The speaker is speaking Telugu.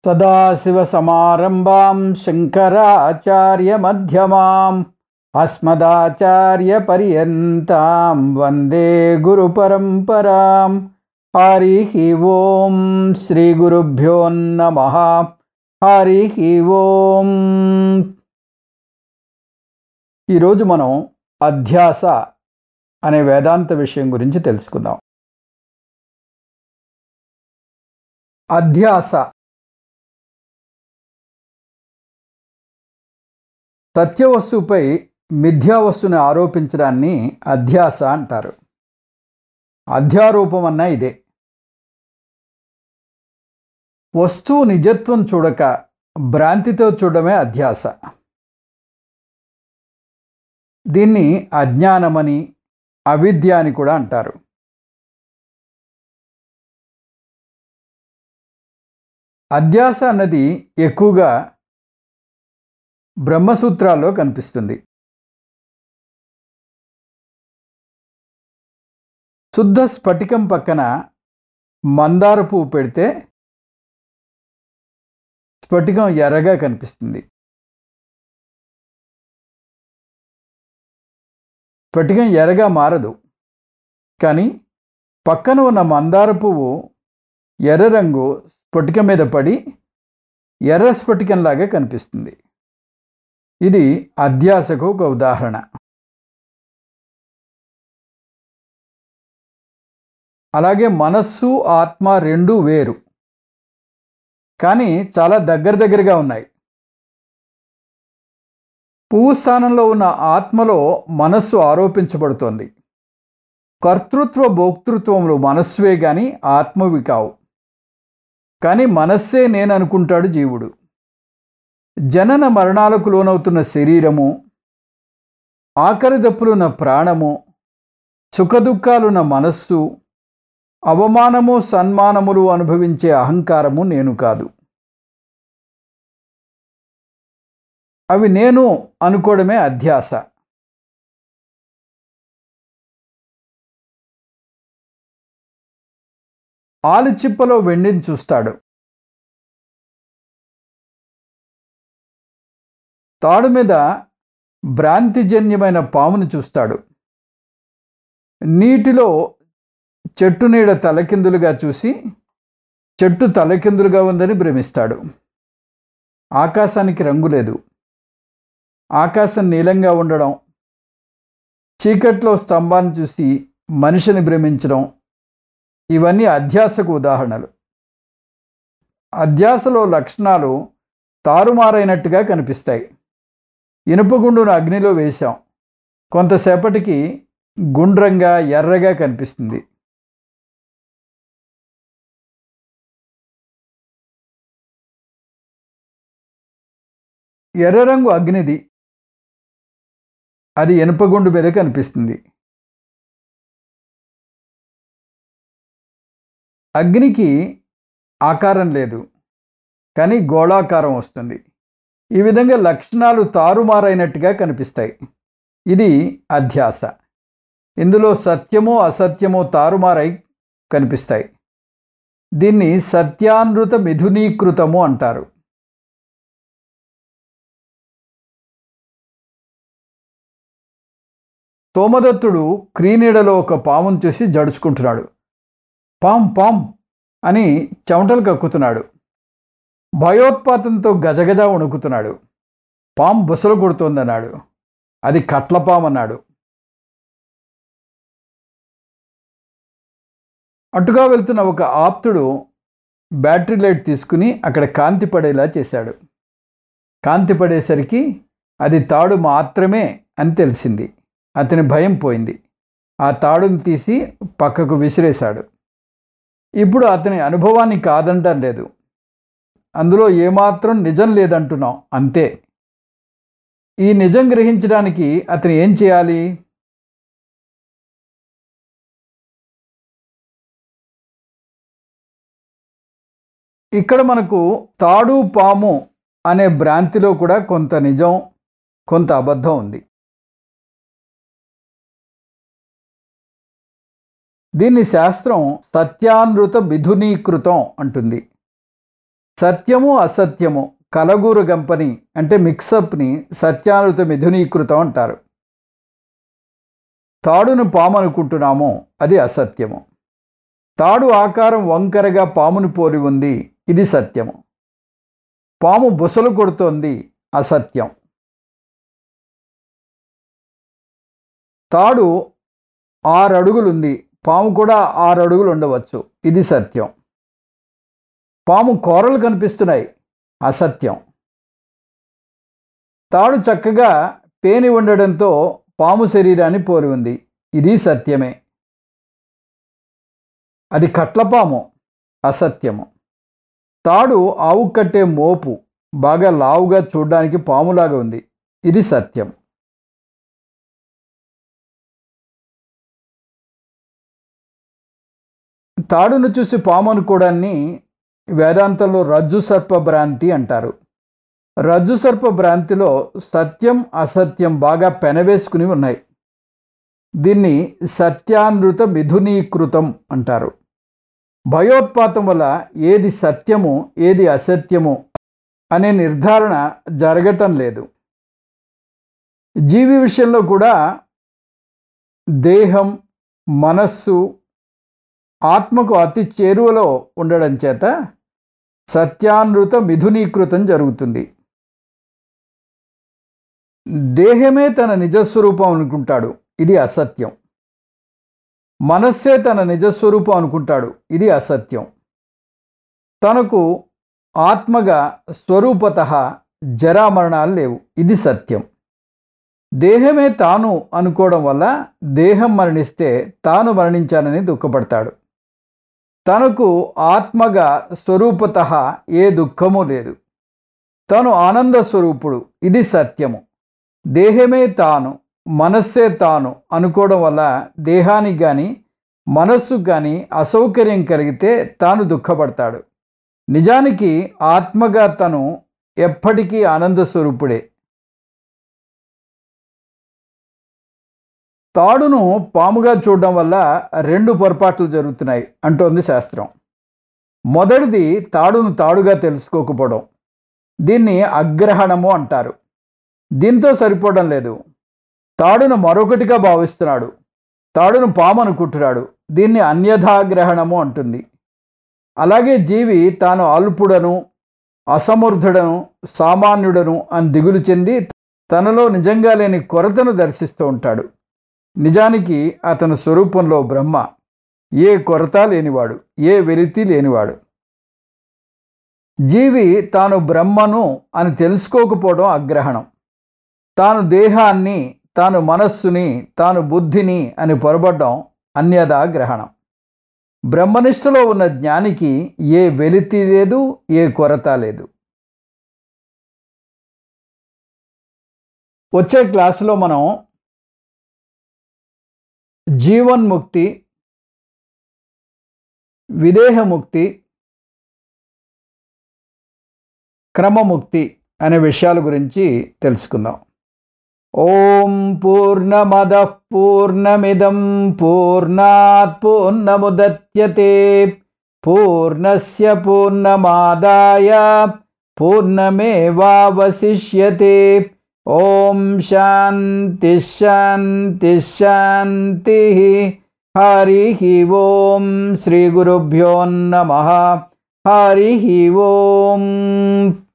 సదాశివసమారంభాం శంకరాచార్యమధ్యమాం అస్మదాచార్యపర్యంతాం వందే గురుపరంపరాం హరి ఓం శ్రీ గురుభ్యో నమ హరి ఓం ఈరోజు మనం అధ్యాస అనే వేదాంత విషయం గురించి తెలుసుకుందాం అధ్యాస సత్యవస్తువుపై మిథ్యావస్తుని ఆరోపించడాన్ని అధ్యాస అంటారు అధ్యారూపం అన్న ఇదే వస్తువు నిజత్వం చూడక భ్రాంతితో చూడడమే అధ్యాస దీన్ని అజ్ఞానమని అవిద్య అని కూడా అంటారు అధ్యాస అన్నది ఎక్కువగా బ్రహ్మసూత్రాల్లో కనిపిస్తుంది శుద్ధ స్ఫటికం పక్కన మందార పువ్వు పెడితే స్ఫటికం ఎర్రగా కనిపిస్తుంది స్ఫటికం ఎర్రగా మారదు కానీ పక్కన ఉన్న మందార పువ్వు ఎర్ర రంగు స్ఫటికం మీద పడి ఎర్ర స్ఫటికంలాగా కనిపిస్తుంది ఇది అధ్యాసకు ఒక ఉదాహరణ అలాగే మనస్సు ఆత్మ రెండు వేరు కానీ చాలా దగ్గర దగ్గరగా ఉన్నాయి పువ్వు స్థానంలో ఉన్న ఆత్మలో మనస్సు ఆరోపించబడుతోంది కర్తృత్వ భోక్తృత్వములు మనస్సువే కానీ ఆత్మవి కావు కానీ మనస్సే నేను అనుకుంటాడు జీవుడు జనన మరణాలకు లోనవుతున్న శరీరము ఆఖరి దప్పులున్న ప్రాణము సుఖదుఖాలున్న మనస్సు అవమానము సన్మానములు అనుభవించే అహంకారము నేను కాదు అవి నేను అనుకోవడమే అధ్యాస ఆలుచిప్పలో వెండిని చూస్తాడు తాడు మీద భ్రాంతిజన్యమైన పామును చూస్తాడు నీటిలో చెట్టు నీడ తలకిందులుగా చూసి చెట్టు తలకిందులుగా ఉందని భ్రమిస్తాడు ఆకాశానికి రంగు లేదు ఆకాశం నీలంగా ఉండడం చీకట్లో స్తంభాన్ని చూసి మనిషిని భ్రమించడం ఇవన్నీ అధ్యాసకు ఉదాహరణలు అధ్యాసలో లక్షణాలు తారుమారైనట్టుగా కనిపిస్తాయి ఇనుపగుండును అగ్నిలో వేశాం కొంతసేపటికి గుండ్రంగా ఎర్రగా కనిపిస్తుంది ఎర్ర రంగు అగ్నిది అది ఎనుపగుండు మీద కనిపిస్తుంది అగ్నికి ఆకారం లేదు కానీ గోళాకారం వస్తుంది ఈ విధంగా లక్షణాలు తారుమారైనట్టుగా కనిపిస్తాయి ఇది అధ్యాస ఇందులో సత్యము అసత్యము తారుమారై కనిపిస్తాయి దీన్ని సత్యానృత మిథునీకృతము అంటారు సోమదత్తుడు క్రీనీడలో ఒక పామును చూసి జడుచుకుంటున్నాడు పాం పాం అని చెమటలు కక్కుతున్నాడు భయోత్పాతంతో గజగజ వణుకుతున్నాడు పాం బుసలు కొడుతోందన్నాడు అది కట్లపాం అన్నాడు అటుగా వెళ్తున్న ఒక ఆప్తుడు బ్యాటరీ లైట్ తీసుకుని అక్కడ కాంతి పడేలా చేశాడు కాంతి పడేసరికి అది తాడు మాత్రమే అని తెలిసింది అతని భయం పోయింది ఆ తాడుని తీసి పక్కకు విసిరేశాడు ఇప్పుడు అతని అనుభవాన్ని కాదంటం లేదు అందులో ఏమాత్రం నిజం లేదంటున్నాం అంతే ఈ నిజం గ్రహించడానికి అతను ఏం చేయాలి ఇక్కడ మనకు తాడు పాము అనే భ్రాంతిలో కూడా కొంత నిజం కొంత అబద్ధం ఉంది దీన్ని శాస్త్రం సత్యానృత విధునీకృతం అంటుంది సత్యము అసత్యము కలగూరు గంపని అంటే మిక్సప్ని సత్యానుత మిథునీకృతం అంటారు తాడును పాము అనుకుంటున్నాము అది అసత్యము తాడు ఆకారం వంకరగా పామును పోలి ఉంది ఇది సత్యము పాము బుసలు కొడుతోంది అసత్యం తాడు ఆరు అడుగులుంది పాము కూడా ఆరు అడుగులు ఉండవచ్చు ఇది సత్యం పాము కోరలు కనిపిస్తున్నాయి అసత్యం తాడు చక్కగా పేని ఉండడంతో పాము శరీరాన్ని పోలి ఉంది ఇది సత్యమే అది కట్లపాము అసత్యము తాడు ఆవు కట్టే మోపు బాగా లావుగా చూడడానికి పాములాగా ఉంది ఇది సత్యం తాడును చూసి పాము అనుకోవడాన్ని వేదాంతంలో రజ్జు సర్ప భ్రాంతి అంటారు రజ్జు సర్ప భ్రాంతిలో సత్యం అసత్యం బాగా పెనవేసుకుని ఉన్నాయి దీన్ని సత్యానృత మిథునీకృతం అంటారు భయోత్పాతం వల్ల ఏది సత్యము ఏది అసత్యము అనే నిర్ధారణ జరగటం లేదు జీవి విషయంలో కూడా దేహం మనస్సు ఆత్మకు అతి చేరువలో ఉండడం చేత సత్యానృత మిథునీకృతం జరుగుతుంది దేహమే తన నిజస్వరూపం అనుకుంటాడు ఇది అసత్యం మనస్సే తన నిజస్వరూపం అనుకుంటాడు ఇది అసత్యం తనకు ఆత్మగా స్వరూపత జరామరణాలు లేవు ఇది సత్యం దేహమే తాను అనుకోవడం వల్ల దేహం మరణిస్తే తాను మరణించానని దుఃఖపడతాడు తనకు ఆత్మగా స్వరూపత ఏ దుఃఖము లేదు తను ఆనంద స్వరూపుడు ఇది సత్యము దేహమే తాను మనస్సే తాను అనుకోవడం వల్ల దేహానికి కానీ మనస్సుకు కానీ అసౌకర్యం కలిగితే తాను దుఃఖపడతాడు నిజానికి ఆత్మగా తను ఎప్పటికీ ఆనంద స్వరూపుడే తాడును పాముగా చూడడం వల్ల రెండు పొరపాట్లు జరుగుతున్నాయి అంటోంది శాస్త్రం మొదటిది తాడును తాడుగా తెలుసుకోకపోవడం దీన్ని అగ్రహణము అంటారు దీంతో సరిపోవడం లేదు తాడును మరొకటిగా భావిస్తున్నాడు తాడును పాము అనుకుంటున్నాడు దీన్ని అన్యథాగ్రహణము అంటుంది అలాగే జీవి తాను అల్పుడను అసమర్థుడను సామాన్యుడను అని దిగులు చెంది తనలో నిజంగా లేని కొరతను దర్శిస్తూ ఉంటాడు నిజానికి అతని స్వరూపంలో బ్రహ్మ ఏ కొరత లేనివాడు ఏ వెలితి లేనివాడు జీవి తాను బ్రహ్మను అని తెలుసుకోకపోవడం అగ్రహణం తాను దేహాన్ని తాను మనస్సుని తాను బుద్ధిని అని పొరబడ్డం అన్యదా గ్రహణం బ్రహ్మనిష్టలో ఉన్న జ్ఞానికి ఏ వెలితి లేదు ఏ కొరత లేదు వచ్చే క్లాసులో మనం జీవన్ముక్తి విదేహముక్తి క్రమముక్తి అనే విషయాల గురించి తెలుసుకుందాం ఓం పూర్ణమద పూర్ణమిదం పూర్ణాత్ పూర్ణముద్యతే పూర్ణస్య పూర్ణమాదాయ పూర్ణమేవావశిష్యతే ఓం శాంతి శాంతి శాంతి హరి ఓం శ్రీ గురుభ్యో నమ హరి ఓం